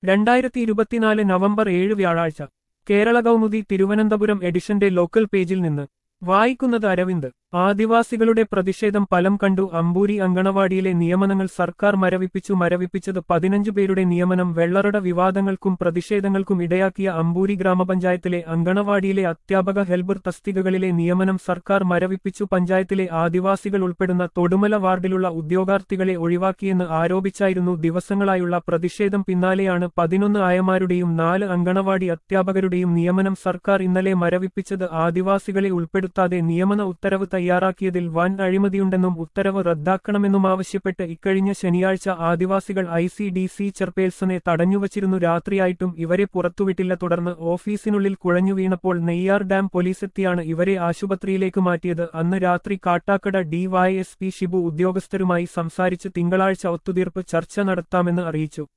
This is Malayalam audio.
രണ്ടായിരത്തി ഇരുപത്തിനാല് നവംബർ ഏഴ് വ്യാഴാഴ്ച കേരള കൗമുദി തിരുവനന്തപുരം എഡിഷന്റെ ലോക്കൽ പേജിൽ നിന്ന് വായിക്കുന്നത് അരവിന്ദ് ആദിവാസികളുടെ പ്രതിഷേധം ഫലം കണ്ടു അമ്പൂരി അങ്കണവാടിയിലെ നിയമനങ്ങൾ സർക്കാർ മരവിപ്പിച്ചു മരവിപ്പിച്ചത് പതിനഞ്ചു പേരുടെ നിയമനം വെള്ളറുടെ വിവാദങ്ങൾക്കും പ്രതിഷേധങ്ങൾക്കും ഇടയാക്കിയ അമ്പൂരി ഗ്രാമപഞ്ചായത്തിലെ അങ്കണവാടിയിലെ അധ്യാപക ഹെൽബർ തസ്തികകളിലെ നിയമനം സർക്കാർ മരവിപ്പിച്ചു പഞ്ചായത്തിലെ ആദിവാസികൾ ഉൾപ്പെടുന്ന തൊടുമല വാർഡിലുള്ള ഉദ്യോഗാർത്ഥികളെ ഒഴിവാക്കിയെന്ന് ആരോപിച്ചായിരുന്നു ദിവസങ്ങളായുള്ള പ്രതിഷേധം പിന്നാലെയാണ് പതിനൊന്ന് ആയമാരുടെയും നാല് അങ്കണവാടി അധ്യാപകരുടെയും നിയമനം സർക്കാർ ഇന്നലെ മരവിപ്പിച്ചത് ആദിവാസികളെ ഉൾപ്പെടുത്താതെ നിയമന ഉത്തരവ് തയ്യാറാക്കിയതിൽ വൻ അഴിമതിയുണ്ടെന്നും ഉത്തരവ് റദ്ദാക്കണമെന്നുമാവശ്യപ്പെട്ട് ഇക്കഴിഞ്ഞ ശനിയാഴ്ച ആദിവാസികൾ ഐ സി ഡി സി ചെയർപേഴ്സണെ തടഞ്ഞുവച്ചിരുന്നു രാത്രിയായിട്ടും ഇവരെ പുറത്തുവിട്ടില്ല തുടർന്ന് ഓഫീസിനുള്ളിൽ കുഴഞ്ഞു വീണപ്പോൾ നെയ്യാർ ഡാം പോലീസെത്തിയാണ് ഇവരെ ആശുപത്രിയിലേക്ക് മാറ്റിയത് അന്ന് രാത്രി കാട്ടാക്കട ഡിവൈഎസ്പി ഷിബു ഉദ്യോഗസ്ഥരുമായി സംസാരിച്ച് തിങ്കളാഴ്ച ഒത്തുതീർപ്പ് ചർച്ച നടത്താമെന്ന് അറിയിച്ചു